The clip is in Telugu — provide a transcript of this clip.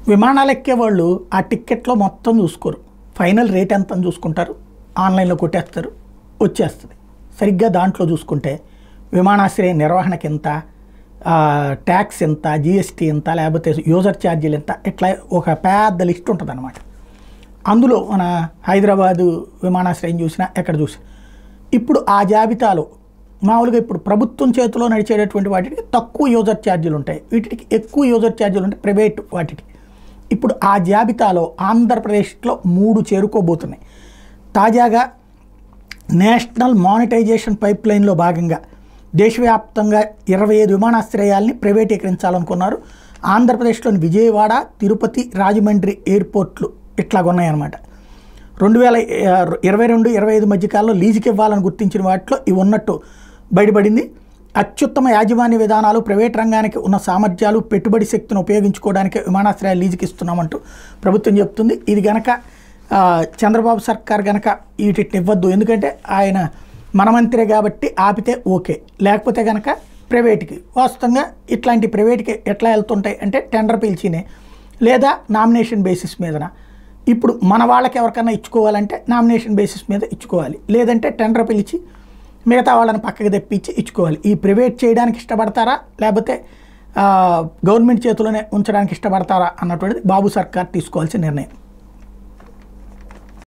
విమానాలు ఎక్కే వాళ్ళు ఆ టిక్కెట్లో మొత్తం చూసుకోరు ఫైనల్ రేట్ ఎంత అని చూసుకుంటారు ఆన్లైన్లో కొట్టేస్తారు వచ్చేస్తుంది సరిగ్గా దాంట్లో చూసుకుంటే విమానాశ్రయ నిర్వహణకి ఎంత ఆ, ట్యాక్స్ ఎంత జిఎస్టీ ఎంత లేకపోతే యూజర్ ఛార్జీలు ఎంత ఇట్లా ఒక పెద్ద లిస్ట్ ఉంటుంది అనమాట అందులో మన హైదరాబాదు విమానాశ్రయం చూసినా ఎక్కడ చూసినా ఇప్పుడు ఆ జాబితాలో మామూలుగా ఇప్పుడు ప్రభుత్వం చేతిలో నడిచేటటువంటి వాటికి తక్కువ యూజర్ ఛార్జీలు ఉంటాయి వీటికి ఎక్కువ యూజర్ ఛార్జీలు ఉంటాయి ప్రైవేట్ వాటికి ఇప్పుడు ఆ జాబితాలో ఆంధ్రప్రదేశ్లో మూడు చేరుకోబోతున్నాయి తాజాగా నేషనల్ మానిటైజేషన్ పైప్ లైన్లో భాగంగా దేశవ్యాప్తంగా ఇరవై ఐదు విమానాశ్రయాల్ని ప్రైవేటీకరించాలనుకున్నారు ఆంధ్రప్రదేశ్లోని విజయవాడ తిరుపతి రాజమండ్రి ఎయిర్పోర్ట్లు ఇట్లా ఉన్నాయన్నమాట రెండు వేల ఇరవై రెండు ఇరవై ఐదు మధ్యకాలంలో లీజుకి ఇవ్వాలని గుర్తించిన వాటిలో ఇవి ఉన్నట్టు బయటపడింది అత్యుత్తమ యాజమాన్య విధానాలు ప్రైవేట్ రంగానికి ఉన్న సామర్థ్యాలు పెట్టుబడి శక్తిని ఉపయోగించుకోవడానికి విమానాశ్రయాలు లీజుకి ఇస్తున్నామంటూ ప్రభుత్వం చెప్తుంది ఇది గనక ఆ, చంద్రబాబు సర్కార్ గనక వీటిని ఇవ్వద్దు ఎందుకంటే ఆయన మన మంత్రే కాబట్టి ఆపితే ఓకే లేకపోతే గనక ప్రైవేట్కి వాస్తవంగా ఇట్లాంటి ప్రైవేట్కి ఎట్లా వెళ్తుంటాయి అంటే టెండర్ పిలిచినే లేదా నామినేషన్ బేసిస్ మీదన ఇప్పుడు మన వాళ్ళకి ఎవరికైనా ఇచ్చుకోవాలంటే నామినేషన్ బేసిస్ మీద ఇచ్చుకోవాలి లేదంటే టెండర్ పిలిచి మిగతా వాళ్ళని పక్కకి తెప్పించి ఇచ్చుకోవాలి ఈ ప్రైవేట్ చేయడానికి ఇష్టపడతారా లేకపోతే ఆ, గవర్నమెంట్ చేతిలోనే ఉంచడానికి ఇష్టపడతారా అన్నటువంటిది బాబు సర్కార్ తీసుకోవాల్సిన నిర్ణయం